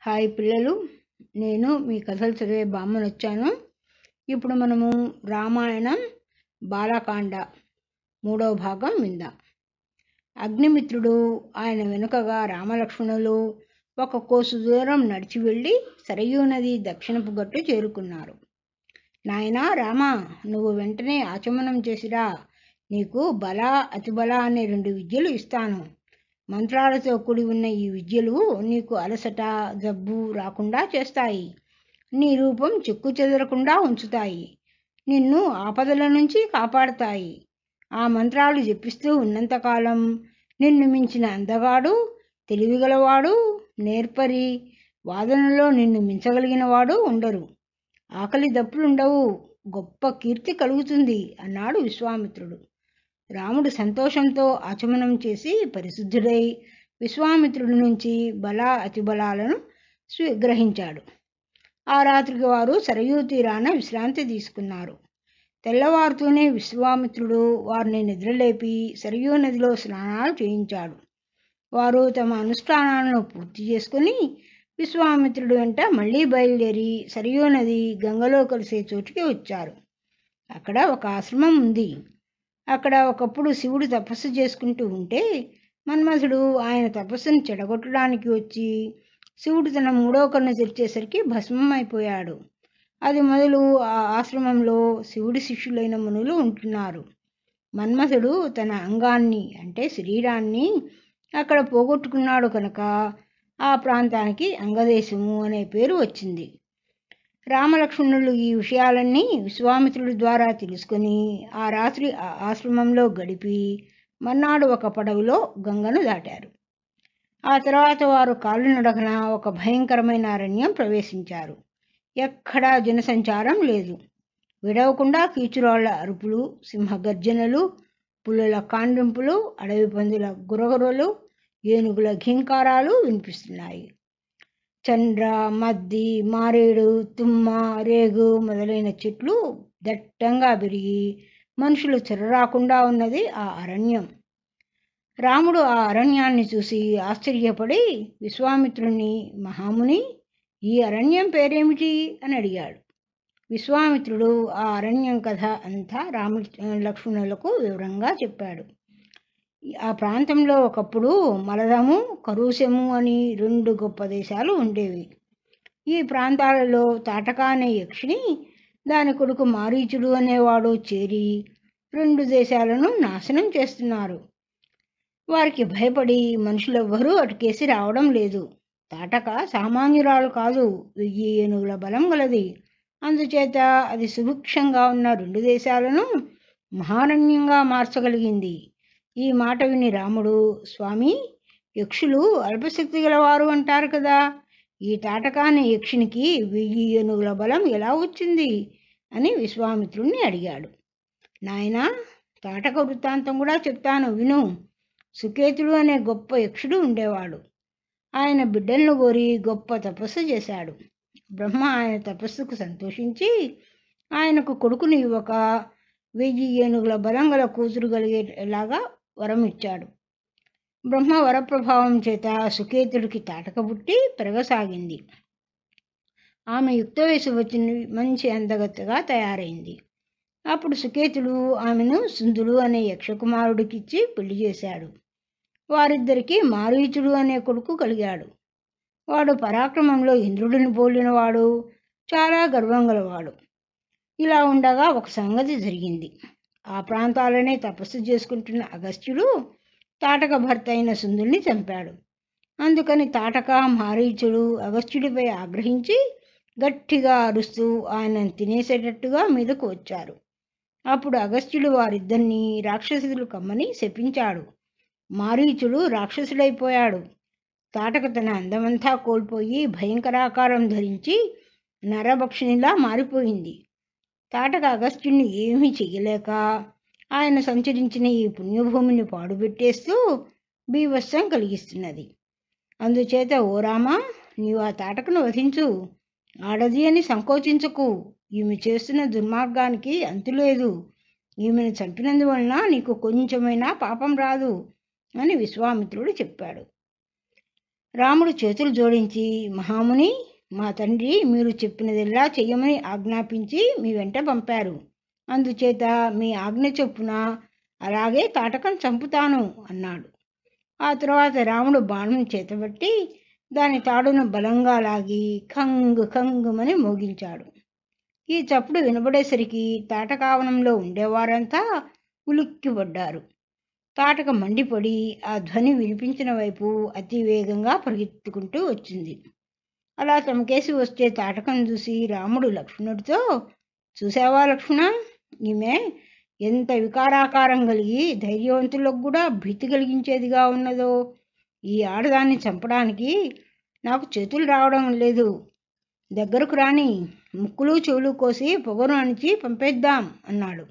hi పిల్లలు నేను మీ కథలు చదివే బామ్మను వచ్చాను ఇప్పుడు మనము రామాయణం బాలకాండ మూడవ భాగం విందాం అగ్నిమిత్రుడు ఆయన వెనుకగా రామలక్ష్మణులు ఒక కోసు దూరం నడిచి వెళ్ళి సరయూ నది దక్షిణపు గట్టు చేరుకున్నారు నాయనా రామ నువ్వు వెంటనే ఆచమనం చేసిరా నీకు బల అతిబల అనే రెండు విద్యలు ఇస్తాను మంత్రాలతో కూడి ఉన్న ఈ విద్యలు నీకు అలసట జబ్బు రాకుండా చేస్తాయి నీ రూపం చెక్కు చెదరకుండా ఉంచుతాయి నిన్ను ఆపదల నుంచి కాపాడతాయి ఆ మంత్రాలు జపిస్తూ ఉన్నంతకాలం నిన్ను మించిన అందగాడు తెలివిగలవాడు నేర్పరి వాదనలో నిన్ను మించగలిగినవాడు ఉండరు ఆకలి దప్పులుండవు గొప్ప కీర్తి కలుగుతుంది అన్నాడు విశ్వామిత్రుడు రాముడు సంతోషంతో ఆచమనం చేసి పరిశుద్ధుడై విశ్వామిత్రుడి నుంచి బల అతిబలాలను స్వీగ్రహించాడు ఆ రాత్రికి వారు సరయూ తీరాన విశ్రాంతి తీసుకున్నారు తెల్లవారుతూనే విశ్వామిత్రుడు వారిని నిద్రలేపి సరయూ నదిలో స్నానాలు చేయించాడు వారు తమ అనుష్ఠానాలను పూర్తి చేసుకుని విశ్వామిత్రుడు వెంట మళ్ళీ బయలుదేరి సరయూ నది గంగలో కలిసే చోటుకి వచ్చారు అక్కడ ఒక ఆశ్రమం ఉంది అక్కడ ఒకప్పుడు శివుడు తపస్సు చేసుకుంటూ ఉంటే మన్మథుడు ఆయన తపస్సును చెడగొట్టడానికి వచ్చి శివుడు తన మూడో కన్ను తెరిచేసరికి భస్మం అయిపోయాడు అది మొదలు ఆ ఆశ్రమంలో శివుడి శిష్యులైన మునులు ఉంటున్నారు మన్మథుడు తన అంగాన్ని అంటే శరీరాన్ని అక్కడ పోగొట్టుకున్నాడు కనుక ఆ ప్రాంతానికి అంగదేశము అనే పేరు వచ్చింది రామలక్ష్మణులు ఈ విషయాలన్నీ విశ్వామిత్రుడి ద్వారా తెలుసుకొని ఆ రాత్రి ఆ ఆశ్రమంలో గడిపి మర్నాడు ఒక పడవలో గంగను దాటారు ఆ తర్వాత వారు కాళ్ళు నడకన ఒక భయంకరమైన అరణ్యం ప్రవేశించారు ఎక్కడా జనసంచారం లేదు విడవకుండా కీచురాళ్ల అరుపులు సింహగర్జనలు పులుల కాండింపులు అడవి పందుల గురగురలు ఏనుగుల ఘీంకారాలు వినిపిస్తున్నాయి చంద్ర మద్ది మారేడు తుమ్మ రేగు మొదలైన చెట్లు దట్టంగా పెరిగి మనుషులు చెరరాకుండా ఉన్నది ఆ అరణ్యం రాముడు ఆ అరణ్యాన్ని చూసి ఆశ్చర్యపడి విశ్వామిత్రుణ్ణి మహాముని ఈ అరణ్యం పేరేమిటి అని అడిగాడు విశ్వామిత్రుడు ఆ అరణ్యం కథ అంతా రామ లక్ష్మణులకు వివరంగా చెప్పాడు ఆ ప్రాంతంలో ఒకప్పుడు మలదము కరుసెము అని రెండు గొప్ప దేశాలు ఉండేవి ఈ ప్రాంతాలలో తాటక అనే యక్షిని దాని కొడుకు మారీచుడు అనేవాడు చేరి రెండు దేశాలను నాశనం చేస్తున్నారు వారికి భయపడి మనుషులెవ్వరూ అటుకేసి రావడం లేదు తాటక సామాన్యురాలు కాదు వెయ్యి ఏనుగుల బలం గలది అందుచేత అది సుభిక్షంగా ఉన్న రెండు దేశాలను మహారణ్యంగా మార్చగలిగింది ఈ మాట విని రాముడు స్వామి యక్షులు అల్పశక్తి గలవారు అంటారు కదా ఈ తాటకాని యక్షినికి వెయ్యి ఏనుగుల బలం ఎలా వచ్చింది అని విశ్వామిత్రుణ్ణి అడిగాడు నాయనా తాటక వృత్తాంతం కూడా చెప్తాను విను సుకేతుడు అనే గొప్ప యక్షుడు ఉండేవాడు ఆయన బిడ్డలను కోరి గొప్ప తపస్సు చేశాడు బ్రహ్మ ఆయన తపస్సుకు సంతోషించి ఆయనకు కొడుకుని ఇవ్వక వెయ్యి ఏనుగుల బలం గల కూతురు కలిగేలాగా వరం ఇచ్చాడు బ్రహ్మ వరప్రభావం చేత సుకేతుడికి తాటక పుట్టి పెరగసాగింది ఆమె యుక్త వయసు వచ్చిన మంచి అందగత్తగా తయారైంది అప్పుడు సుకేతుడు ఆమెను సుందుడు అనే యక్షకుమారుడికిచ్చి పెళ్లి చేశాడు వారిద్దరికీ మారీచుడు అనే కొడుకు కలిగాడు వాడు పరాక్రమంలో ఇంద్రుడిని పోలినవాడు చాలా గర్వం గలవాడు ఇలా ఉండగా ఒక సంగతి జరిగింది ఆ ప్రాంతాలనే తపస్సు చేసుకుంటున్న అగస్త్యుడు తాటక భర్త అయిన సుందుల్ని చంపాడు అందుకని తాటక మారీచుడు అగస్త్యుడిపై ఆగ్రహించి గట్టిగా అరుస్తూ ఆయన తినేసేటట్టుగా మీదకు వచ్చారు అప్పుడు అగస్త్యుడు వారిద్దరినీ రాక్షసులు కమ్మని శపించాడు మారీచుడు రాక్షసుడైపోయాడు తాటక తన అందమంతా కోల్పోయి భయంకరాకారం ధరించి నరభక్షినిలా మారిపోయింది తాటక అగస్త్యుని ఏమీ చెయ్యలేక ఆయన సంచరించిన ఈ పుణ్యభూమిని పాడుపెట్టేస్తూ బీభత్సం కలిగిస్తున్నది అందుచేత ఓ రామా నీవు ఆ తాటకను వధించు ఆడది అని సంకోచించకు ఈమె చేస్తున్న దుర్మార్గానికి అంతులేదు ఈమెను చంపినందువలన నీకు కొంచెమైనా పాపం రాదు అని విశ్వామిత్రుడు చెప్పాడు రాముడు చేతులు జోడించి మహాముని మా తండ్రి మీరు చెప్పినదెల్లా చెయ్యమని ఆజ్ఞాపించి మీ వెంట పంపారు అందుచేత మీ ఆజ్ఞ చొప్పున అలాగే తాటకం చంపుతాను అన్నాడు ఆ తర్వాత రాముడు బాణం చేతబట్టి దాని తాడును బలంగా లాగి కంగు కంగుమని మోగించాడు ఈ చప్పుడు వినబడేసరికి తాటకావనంలో ఉండేవారంతా ఉలిక్కిపడ్డారు తాటక మండిపడి ఆ ధ్వని వినిపించిన వైపు అతి వేగంగా పరిగెత్తుకుంటూ వచ్చింది అలా తమకేసి వచ్చే తాటకం చూసి రాముడు లక్ష్మణుడితో చూసావా లక్ష్మణ ఈమె ఎంత వికారాకారం కలిగి ధైర్యవంతులకు కూడా భీతి కలిగించేదిగా ఉన్నదో ఈ ఆడదాన్ని చంపడానికి నాకు చేతులు రావడం లేదు దగ్గరకు రాని ముక్కులు చెవులు కోసి పొగరు అణిచి పంపేద్దాం అన్నాడు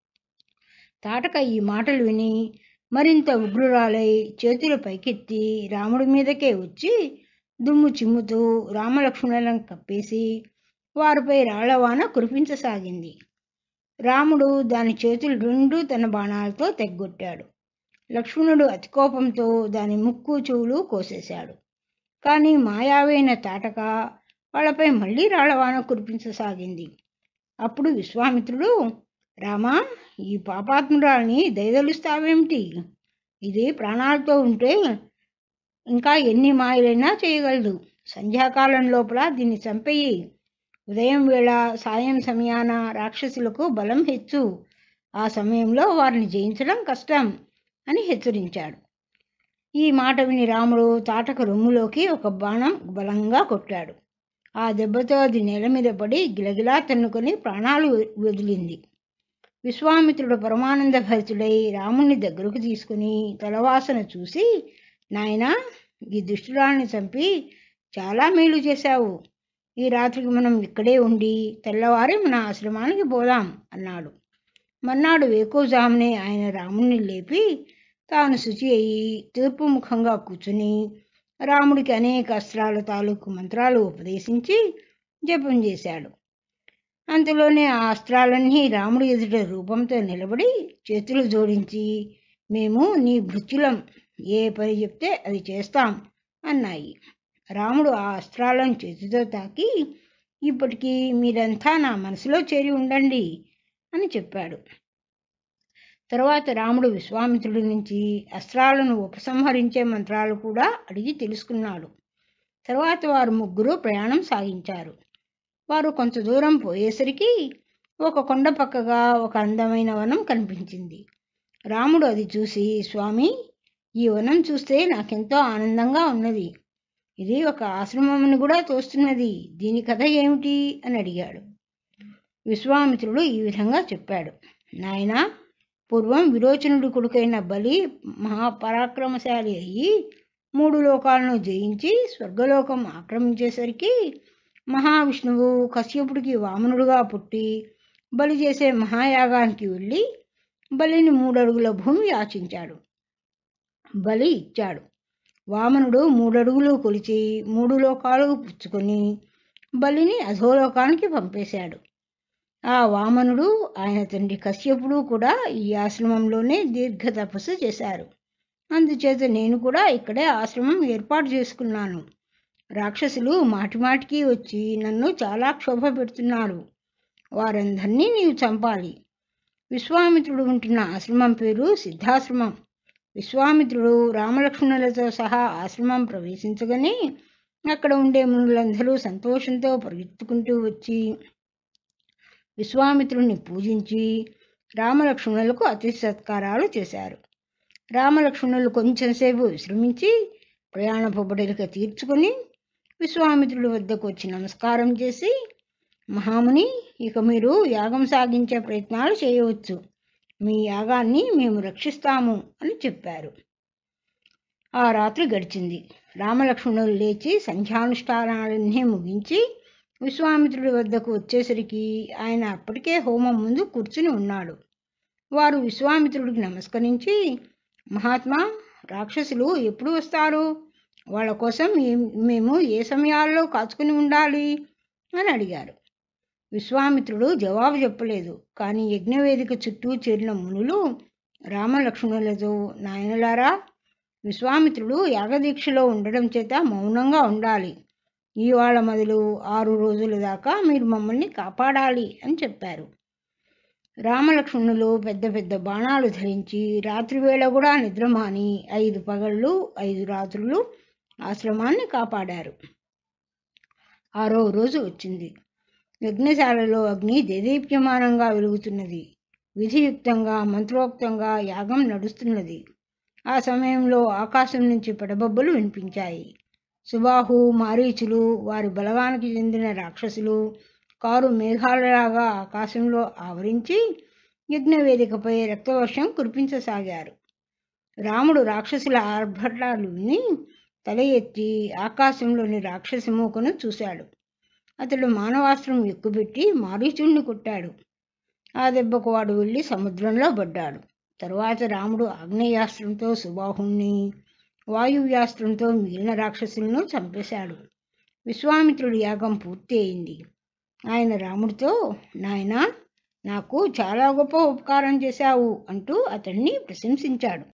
తాటక ఈ మాటలు విని మరింత ఉగ్రురాలై చేతులు పైకెత్తి రాముడి మీదకే వచ్చి దుమ్ము చిమ్ముతూ రామలక్ష్మణులను కప్పేసి వారిపై రాళ్లవాన కురిపించసాగింది రాముడు దాని చేతులు రెండు తన బాణాలతో తెగ్గొట్టాడు లక్ష్మణుడు అతి కోపంతో దాని ముక్కు చెవులు కోసేశాడు కానీ మాయావైన తాటక వాళ్ళపై మళ్ళీ రాళ్లవాన కురిపించసాగింది అప్పుడు విశ్వామిత్రుడు రామా ఈ పాపాత్మురాల్ని దయదలుస్తావేమిటి ఇది ప్రాణాలతో ఉంటే ఇంకా ఎన్ని మాయలైనా చేయగలదు సంధ్యాకాలం లోపల దీన్ని చంపేయి ఉదయం వేళ సాయం సమయాన రాక్షసులకు బలం హెచ్చు ఆ సమయంలో వారిని జయించడం కష్టం అని హెచ్చరించాడు ఈ మాట విని రాముడు తాటక రొమ్ములోకి ఒక బాణం బలంగా కొట్టాడు ఆ దెబ్బతో అది నేల మీద పడి గిలగిలా తన్నుకొని ప్రాణాలు వదిలింది విశ్వామిత్రుడు పరమానంద భరితుడై రాముణ్ణి దగ్గరకు తీసుకుని తలవాసన చూసి నాయనా ఈ దుష్టురాల్ని చంపి చాలా మేలు చేశావు ఈ రాత్రికి మనం ఇక్కడే ఉండి తెల్లవారి మన ఆశ్రమానికి పోదాం అన్నాడు మర్నాడు వేకోజామునే ఆయన రాముణ్ణి లేపి తాను శుచి అయి తూర్పు ముఖంగా కూర్చుని రాముడికి అనేక అస్త్రాల తాలూకు మంత్రాలు ఉపదేశించి జపం చేశాడు అంతలోనే ఆ అస్త్రాలన్నీ రాముడి ఎదుట రూపంతో నిలబడి చేతులు జోడించి మేము నీ భృత్యులం ఏ పని చెప్తే అది చేస్తాం అన్నాయి రాముడు ఆ అస్త్రాలను చేతితో తాకి ఇప్పటికీ మీరంతా నా మనసులో చేరి ఉండండి అని చెప్పాడు తరువాత రాముడు విశ్వామిత్రుడి నుంచి అస్త్రాలను ఉపసంహరించే మంత్రాలు కూడా అడిగి తెలుసుకున్నాడు తరువాత వారు ముగ్గురు ప్రయాణం సాగించారు వారు కొంత దూరం పోయేసరికి ఒక కొండ పక్కగా ఒక అందమైన వనం కనిపించింది రాముడు అది చూసి స్వామి ఈ వనం చూస్తే నాకెంతో ఆనందంగా ఉన్నది ఇది ఒక ఆశ్రమమును కూడా తోస్తున్నది దీని కథ ఏమిటి అని అడిగాడు విశ్వామిత్రుడు ఈ విధంగా చెప్పాడు నాయనా పూర్వం విరోచనుడి కొడుకైన బలి మహాపరాక్రమశాలి అయ్యి మూడు లోకాలను జయించి స్వర్గలోకం ఆక్రమించేసరికి మహావిష్ణువు కశ్యపుడికి వామనుడుగా పుట్టి బలి చేసే మహాయాగానికి వెళ్ళి బలిని మూడడుగుల భూమి యాచించాడు బలి ఇచ్చాడు వామనుడు మూడడుగులు కొలిచి మూడు లోకాలు పుచ్చుకొని బలిని అధోలోకానికి పంపేశాడు ఆ వామనుడు ఆయన తండ్రి కశ్యపుడు కూడా ఈ ఆశ్రమంలోనే దీర్ఘ తపస్సు చేశారు అందుచేత నేను కూడా ఇక్కడే ఆశ్రమం ఏర్పాటు చేసుకున్నాను రాక్షసులు మాటిమాటికి వచ్చి నన్ను చాలా క్షోభ పెడుతున్నారు వారందరినీ నీవు చంపాలి విశ్వామిత్రుడు ఉంటున్న ఆశ్రమం పేరు సిద్ధాశ్రమం విశ్వామిత్రుడు రామలక్ష్మణులతో సహా ఆశ్రమం ప్రవేశించగానే అక్కడ ఉండే మునులందరూ సంతోషంతో పరిగెత్తుకుంటూ వచ్చి విశ్వామిత్రుడిని పూజించి రామలక్ష్మణులకు అతిథి సత్కారాలు చేశారు రామలక్ష్మణులు కొంచెంసేపు విశ్రమించి ప్రయాణ పొబడిక తీర్చుకొని విశ్వామిత్రుడి వద్దకు వచ్చి నమస్కారం చేసి మహాముని ఇక మీరు యాగం సాగించే ప్రయత్నాలు చేయవచ్చు మీ యాగాన్ని మేము రక్షిస్తాము అని చెప్పారు ఆ రాత్రి గడిచింది రామలక్ష్మణులు లేచి సంధ్యానుష్ఠానాలన్నీ ముగించి విశ్వామిత్రుడి వద్దకు వచ్చేసరికి ఆయన అప్పటికే హోమం ముందు కూర్చుని ఉన్నాడు వారు విశ్వామిత్రుడికి నమస్కరించి మహాత్మా రాక్షసులు ఎప్పుడు వస్తారు వాళ్ళ కోసం ఏ- మేము ఏ సమయాల్లో కాచుకుని ఉండాలి అని అడిగారు విశ్వామిత్రుడు జవాబు చెప్పలేదు కానీ యజ్ఞవేదిక చుట్టూ చేరిన మునులు రామలక్ష్మణులతో నాయనలారా విశ్వామిత్రుడు యాగదీక్షలో ఉండడం చేత మౌనంగా ఉండాలి ఇవాళ మొదలు ఆరు రోజుల దాకా మీరు మమ్మల్ని కాపాడాలి అని చెప్పారు రామలక్ష్మణులు పెద్ద పెద్ద బాణాలు ధరించి రాత్రివేళ కూడా నిద్రమాని ఐదు పగళ్ళు ఐదు రాత్రులు ఆశ్రమాన్ని కాపాడారు ఆరో రోజు వచ్చింది యజ్ఞశాలలో అగ్ని దేదీప్యమానంగా వెలుగుతున్నది విధియుక్తంగా మంత్రోక్తంగా యాగం నడుస్తున్నది ఆ సమయంలో ఆకాశం నుంచి పెడబొబ్బలు వినిపించాయి సుబాహు మారీచులు వారి బలగానికి చెందిన రాక్షసులు కారు మేఘాలలాగా ఆకాశంలో ఆవరించి యజ్ఞవేదికపై రక్తవర్షం కురిపించసాగారు రాముడు రాక్షసుల ఆర్భటాలు విని తల ఎత్తి ఆకాశంలోని రాక్షసి మూకను చూశాడు అతడు మానవాస్త్రం ఎక్కుపెట్టి మారీచుణ్ణి కొట్టాడు ఆ దెబ్బకు వాడు వెళ్ళి సముద్రంలో పడ్డాడు తరువాత రాముడు ఆగ్నేయాస్త్రంతో సుబాహుణ్ణి వాయువ్యాస్త్రంతో మిగిలిన రాక్షసులను చంపేశాడు విశ్వామిత్రుడి యాగం పూర్తి అయింది ఆయన రాముడితో నాయనా నాకు చాలా గొప్ప ఉపకారం చేశావు అంటూ అతన్ని ప్రశంసించాడు